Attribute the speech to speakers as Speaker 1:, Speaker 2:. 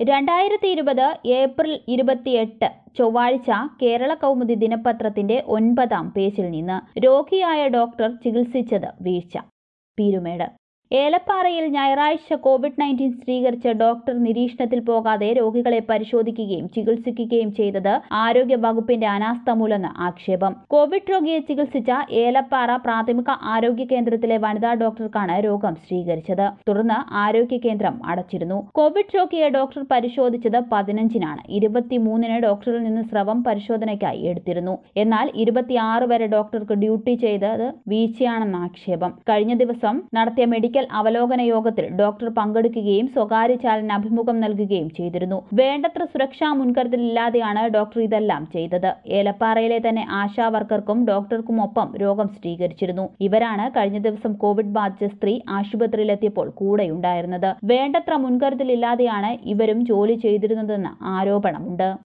Speaker 1: രണ്ടായിരത്തി ഇരുപത് ഏപ്രിൽ ഇരുപത്തിയെട്ട് ചൊവ്വാഴ്ച കേരള കൗമുദി ദിനപത്രത്തിന്റെ ഒൻപതാം പേജിൽ നിന്ന് രോഗിയായ ഡോക്ടർ ചികിത്സിച്ചത് വീഴ്ച പീരുമേട് ഏലപ്പാറയിൽ ഞായറാഴ്ച കോവിഡ് നയൻറ്റീൻ സ്ഥിരീകരിച്ച ഡോക്ടർ നിരീക്ഷണത്തിൽ പോകാതെ രോഗികളെ പരിശോധിക്കുകയും ചികിത്സിക്കുകയും ചെയ്തത് ആരോഗ്യ വകുപ്പിന്റെ അനാസ്ഥ മൂലമെന്ന് ആക്ഷേപം കോവിഡ് രോഗിയെ ചികിത്സിച്ച ഏലപ്പാറ പ്രാഥമിക ആരോഗ്യ കേന്ദ്രത്തിലെ വനിതാ ഡോക്ടർക്കാണ് രോഗം സ്ഥിരീകരിച്ചത് തുടർന്ന് ആരോഗ്യ കേന്ദ്രം അടച്ചിരുന്നു കോവിഡ് രോഗിയെ ഡോക്ടർ പരിശോധിച്ചത് പതിനഞ്ചിനാണ് ഇരുപത്തിമൂന്നിന് ഡോക്ടറിൽ നിന്ന് സ്രവം പരിശോധനയ്ക്കായി എടുത്തിരുന്നു എന്നാൽ ഇരുപത്തിയാറ് വരെ ഡോക്ടർക്ക് ഡ്യൂട്ടി ചെയ്തത് വീഴ്ചയാണെന്ന ആക്ഷേപം കഴിഞ്ഞ ദിവസം നടത്തിയ മെഡിക്കൽ അവലോകന യോഗത്തിൽ ഡോക്ടർ പങ്കെടുക്കുകയും സ്വകാര്യ ചാനലിന് അഭിമുഖം നൽകുകയും ചെയ്തിരുന്നു വേണ്ടത്ര സുരക്ഷാ മുൻകരുതലില്ലാതെയാണ് ഡോക്ടർ ഇതെല്ലാം ചെയ്തത് ഏലപ്പാറയിലെ തന്നെ ആശാ വർക്കർക്കും ഡോക്ടർക്കുമൊപ്പം രോഗം സ്ഥിരീകരിച്ചിരുന്നു ഇവരാണ് കഴിഞ്ഞ ദിവസം കോവിഡ് ബാധിച്ച സ്ത്രീ ആശുപത്രിയിലെത്തിയപ്പോൾ കൂടെയുണ്ടായിരുന്നത് വേണ്ടത്ര മുൻകരുതലില്ലാതെയാണ് ഇവരും ജോലി ചെയ്തിരുന്നതെന്ന് ആരോപണമുണ്ട്